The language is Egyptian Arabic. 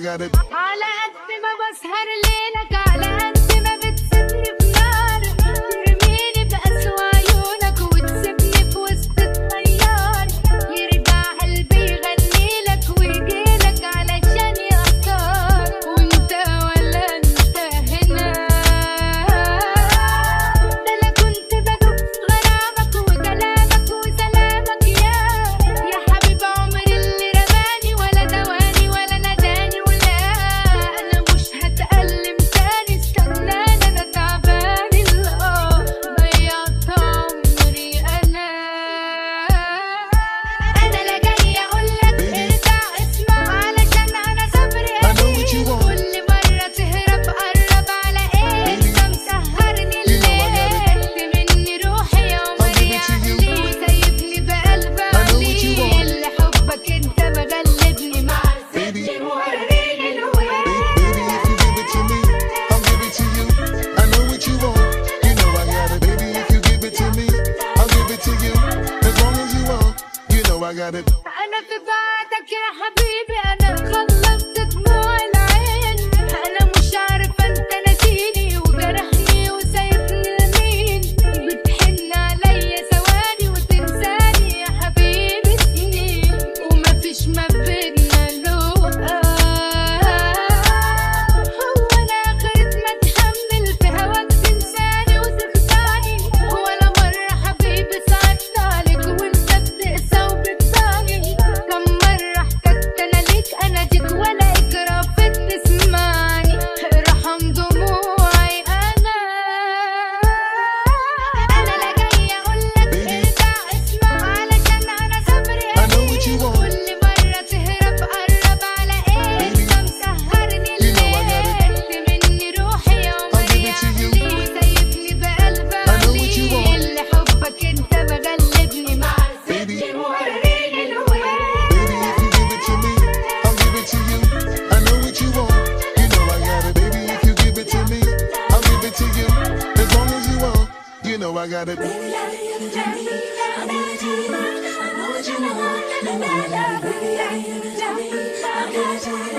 got it. على قد ما بسهر ليلك على قد ما بتسيبني في نار ترميني بأسوأ عيونك وتسيبني في وسط الطيار يرجع قلبي يغنيلك ويجيلك علشان يختار وانت ولا انت هنا ده انا كنت بدوب غرامك وكلامك وسلامك يا يا حبيب عمري اللي رماني ولا دواني ولا نداني ولا انا مش هتألم تاني استناني انا تعبان الاه ضيعت عمري انا انا لا جاي اقولك ارجع اسمع علشان انا صبري I know what you want. كل مرة تهرب قرب على ايه انت مسهرني You know I got it. الليل مني روحي يا عمري give it to you. علي وسايبني بقلب I know what you علي want. اللي حبك انت مغلبني مع Baby. الست موريني الوين Baby, if you give it to me, I'll give it to you. I know what you want. You know I got it. Baby, if you give it to me, I'll give it to you. As long as you want, you know I got it. انا في بعدك يا حبيبي انا خلصت دموع العين انا مش عارفه انت ناسيني وجرحني وسايبني لمين بتحن عليا ثواني وتنساني يا حبيبي سنين ومفيش ما بينا لقاء هو انا اخرت ما اتحمل في هواك تنساني وتخدعني ولا مره حبيبي صعبت عليك وانت بتقسى وبتضايق كم مره احتجت انا ليك اناديك ولا اجرى تسمعني ارحم دموعي انا انا لا جاي اقولك ارجع اسمع علشان انا صبري I know what you قليل. want. كل مرة تهرب قرب على ايه Baby. انت مسهرني You know I got it. الليل مني روحي يا I'll give عمري it to you. علي وسايبني بقلب I know what you علي want. اللي حبك انت مغلبني مع Baby. الست موريني الوين Baby, if you give it to me, I'll give it to you. I know what you want. You know I got it. Baby, if you give it to me, I'll give it to you. As long as you want, you know I got it. Baby, I need you, I need you, I know what you want, and I love you. Baby, I need you, I got you.